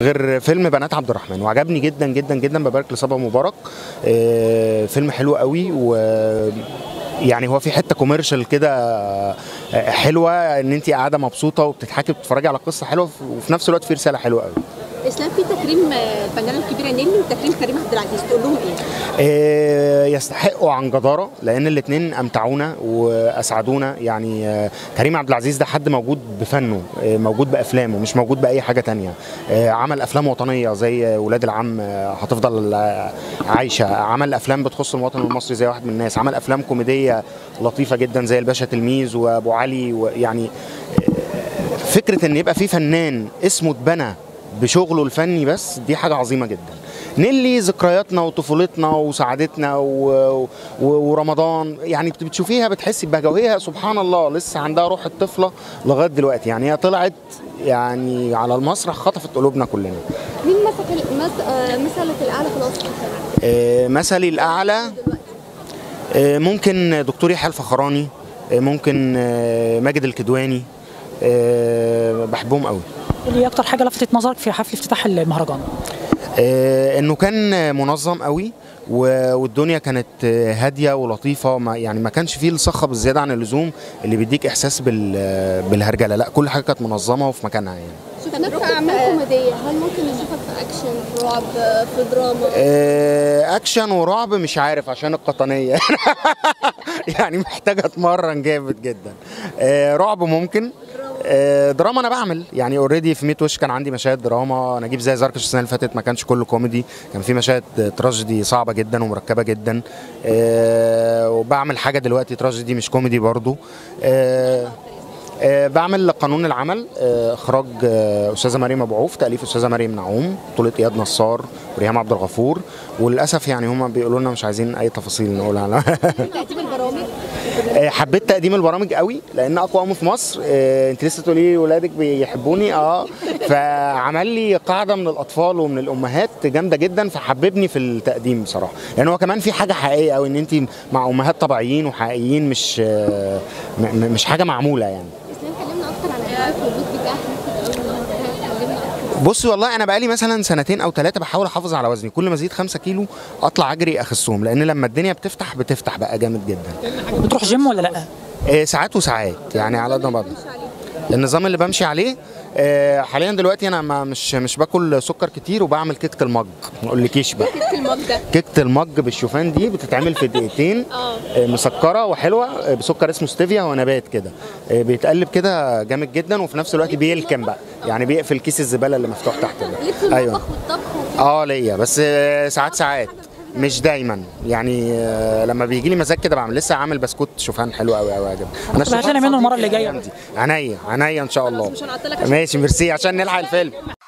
غير فيلم بنات عبد الرحمن وعجبني جدا جدا جدا ببارك لصبا مبارك آه، فيلم حلو قوي و يعني هو في حته كوميرشال كده آه، حلوه ان انت قاعده مبسوطه وبتضحكي بتتفرجي على قصه حلوه وفي نفس الوقت في رساله حلوه قوي اسلام في تكريم آه، الفنانه الكبيره نيلي وتكريم كريم عبد العزيز تقول لهم ايه؟ آه، يستحقوا عن جداره لان الاثنين امتعونا واسعدونا يعني آه، كريم عبد العزيز ده حد موجود بفنه آه، موجود بافلامه مش موجود باي حاجه تانية آه، عمل افلام وطنيه زي ولاد العم آه، هتفضل آه، عايشه عمل افلام بتخص المواطن المصري زي واحد من الناس عمل افلام كوميديه لطيفه جدا زي الباشا تلميذ وابو علي ويعني آه، فكره ان يبقى في فنان اسمه اتبنى بشغله الفني بس دي حاجه عظيمه جدا نيلي ذكرياتنا وطفولتنا وسعادتنا و... و... ورمضان يعني بت- بتشوفيها بتحسي ببهجه وهي سبحان الله لسه عندها روح الطفله لغايه دلوقتي يعني هي طلعت يعني على المسرح خطفت قلوبنا كلنا مين مسك المس... آه، مثلك الاعلى في الوصف الفني؟ آه، مثلي الاعلى آه، ممكن دكتور يحيى الفخراني آه، ممكن آه، ماجد الكدواني آه، بحبهم قوي اللي اكتر حاجه لفتت نظرك في حفل افتتاح المهرجان آه، انه كان منظم قوي و- والدنيا كانت آه، هاديه ولطيفه ما يعني ما كانش فيه الصخب الزياده عن اللزوم اللي بيديك احساس بال آه، بالهرجله لا كل حاجه كانت منظمه وفي مكانها يعني شفناك في اعمال كوميديه هل ممكن نشوفك في اكشن في رعب في دراما؟ آه، اكشن ورعب مش عارف عشان القطنيه يعني محتاجه اتمرن جامد جدا آه، رعب ممكن آه، دراما انا بعمل يعني اوريدي في 100 وش كان عندي مشاهد دراما نجيب زي زركش السنه اللي فاتت ما كانش كله كوميدي كان في مشاهد تراجيدي صعبه جدا ومركبه جدا آه، وبعمل حاجه دلوقتي تراجيدي مش كوميدي برضو آه، آه، بعمل قانون العمل آه، اخراج آه، استاذه مريم ابو عوف تاليف استاذه مريم نعوم بطوله اياد نصار وريهام عبد الغفور وللاسف يعني هم بيقولوا لنا مش عايزين اي تفاصيل نقولها تقديم البرامج آه، حبيت تقديم البرامج قوي لان اقوى ام في مصر آه، انت لسه تقولي ولادك بيحبوني اه فعمل لي قاعده من الاطفال ومن الامهات جامده جدا فحببني في التقديم بصراحه لان هو كمان في حاجه حقيقيه قوي ان انت مع امهات طبيعيين وحقيقيين مش آه، م- م- مش حاجه معموله يعني اسلام كلمنا اكتر عن ادائك في البيت بتاعك ممكن تقول لنا كلمنا اكتر بصي والله انا بقالي مثلا سنتين او ثلاثه بحاول احافظ على وزني كل ما ازيد 5 كيلو اطلع اجري اخسهم لان لما الدنيا بتفتح بتفتح بقى جامد جدا بتروح جيم ولا لا آه، ساعات وساعات يعني على قد ما بقدر النظام اللي بمشي عليه آه، حاليا دلوقتي انا ما مش مش باكل سكر كتير وبعمل كيكه المج ما اقولكيش بقى في المج ده كيكه المج بالشوفان دي بتتعمل في دقيقتين آه، مسكره وحلوه آه، بسكر اسمه ستيفيا هو نبات كده آه، بيتقلب كده جامد جدا وفي نفس الوقت بيلكم بقى يعني بيقفل كيس الزباله اللي مفتوح تحت ده ليك في المطبخ والطبخ وكده؟ اه ليا بس آه، ساعات ساعات مش دايما يعني آه، لما بيجي لي مزاج كده بعمل لسه عامل بسكوت شوفان حلو قوي قوي عجبني انا طب هات لنا منه المرة اللي جاية. عينيا عينيا ان شاء الله مش هنعطلك عشان ماشي ميرسي عشان نلحق الفيلم